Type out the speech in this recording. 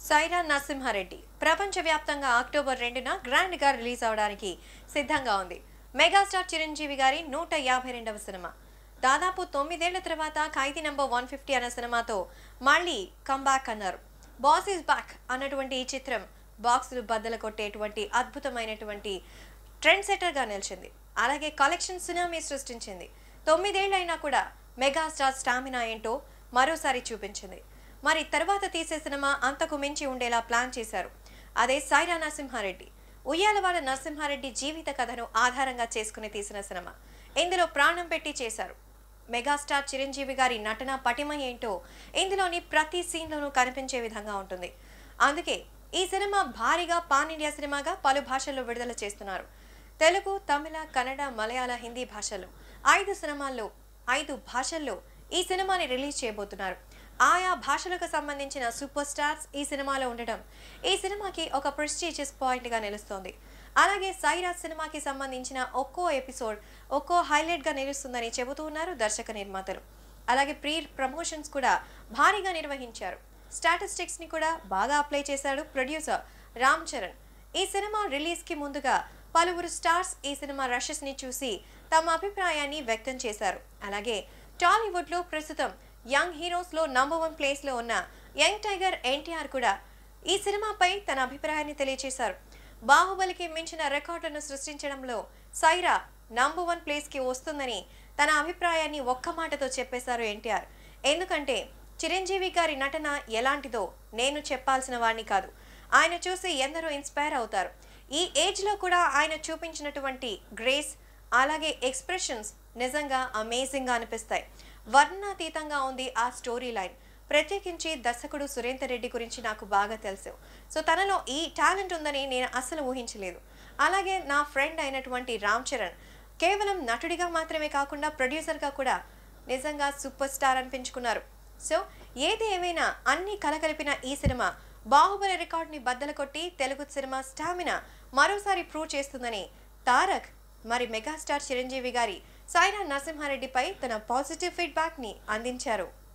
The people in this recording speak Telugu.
సైరా నరసింహారెడ్డి ప్రపంచవ్యాప్తంగా అక్టోబర్ రెండున గ్రాండ్ గా రిలీజ్ అవడానికి సిద్ధంగా ఉంది మెగాస్టార్ చిరంజీవి గారి నూట యాభై రెండవ సినిమా దాదాపు తొమ్మిదేళ్ల తర్వాత ఖైదీ నంబర్ వన్ ఫిఫ్టీ అనే సినిమాతో మళ్ళీ కంబ్యాక్ అన్నారు బాస్ ఈజ్ బ్యాక్ అన్నటువంటి ఈ చిత్రం బాక్సులు బద్దలు కొట్టేటువంటి అద్భుతమైనటువంటి ట్రెండ్ సెట్టర్గా నిలిచింది అలాగే కలెక్షన్ సునామీ సృష్టించింది తొమ్మిదేళ్లైనా కూడా మెగాస్టార్ స్టామినా ఏంటో మరోసారి చూపించింది మరి తర్వాత తీసే సినిమా అంతకు మించి ఉండేలా ప్లాన్ చేశారు అదే సైరా నరసింహారెడ్డి ఉయ్యాలవాడ నరసింహారెడ్డి జీవిత కథను ఆధారంగా చేసుకుని తీసిన సినిమా ఇందులో ప్రాణం పెట్టి చేశారు మెగాస్టార్ చిరంజీవి గారి నటన పటిమ ఏంటో ఇందులోని ప్రతి సీన్లోనూ కనిపించే విధంగా ఉంటుంది అందుకే ఈ సినిమా భారీగా పాన్ ఇండియా సినిమాగా పలు భాషల్లో విడుదల చేస్తున్నారు తెలుగు తమిళ కన్నడ మలయాళ హిందీ భాషల్లో ఐదు సినిమాల్లో ఐదు భాషల్లో ఈ సినిమాని రిలీజ్ చేయబోతున్నారు ఆయా భాషలకు సంబంధించిన సూపర్ స్టార్స్ ఈ సినిమాలో ఉండడం ఈ సినిమాకి ఒక ప్రెస్టీజియస్ పాయింట్గా నిలుస్తోంది అలాగే సైరాజ్ సినిమాకి సంబంధించిన ఒక్కో ఎపిసోడ్ ఒక్కో హైలైట్గా నిలుస్తుందని చెబుతూ ఉన్నారు దర్శక నిర్మాతలు అలాగే ప్రీ ప్రమోషన్స్ కూడా భారీగా నిర్వహించారు స్టాటిస్టిక్స్ ని కూడా బాగా అప్లై చేశాడు ప్రొడ్యూసర్ రామ్ చరణ్ ఈ సినిమా రిలీజ్ కి ముందుగా పలువురు స్టార్స్ ఈ సినిమా రషెస్ ని చూసి తమ అభిప్రాయాన్ని వ్యక్తం చేశారు అలాగే టాలీవుడ్ లో ప్రస్తుతం యంగ్ హీరోస్ లో నంబర్ వన్ ప్లేస్ లో ఉన్న యంగ్ టైగర్ ఎన్టీఆర్ కూడా ఈ సినిమాపై తన అభిప్రాయాన్ని తెలియజేశారు బాహుబలికి మించిన రికార్డును సృష్టించడంలో సైరా నంబర్ వన్ ప్లేస్ కి వస్తుందని తన అభిప్రాయాన్ని ఒక్క మాటతో చెప్పేశారు ఎన్టీఆర్ ఎందుకంటే చిరంజీవి గారి నటన ఎలాంటిదో నేను చెప్పాల్సిన వాణ్ణి కాదు ఆయన చూసి ఎందరో ఇన్స్పైర్ అవుతారు ఈ ఏజ్ లో కూడా ఆయన చూపించినటువంటి గ్రేస్ అలాగే ఎక్స్ప్రెషన్స్ నిజంగా అమేజింగ్ గా అనిపిస్తాయి వర్ణాతీతంగా ఉంది ఆ స్టోరీ లైన్ ప్రత్యేకించి దర్శకుడు సురేందర్ రెడ్డి గురించి నాకు బాగా తెలుసు సో తనలో ఈ టాలెంట్ ఉందని నేను అస్సలు ఊహించలేదు అలాగే నా ఫ్రెండ్ అయినటువంటి రామ్ చరణ్ కేవలం నటుడిగా మాత్రమే కాకుండా ప్రొడ్యూసర్గా కూడా నిజంగా సూపర్ స్టార్ అనిపించుకున్నారు సో ఏది ఏమైనా అన్ని కలగలిపిన ఈ సినిమా బాహుబలి రికార్డ్ని బద్దలు కొట్టి తెలుగు సినిమా స్టామినా మరోసారి ప్రూవ్ చేస్తుందని తారక్ మరి మెగాస్టార్ చిరంజీవి గారి సాయినా నరసింహారెడ్డిపై తన పాజిటివ్ ఫీడ్బ్యాక్ని అందించారు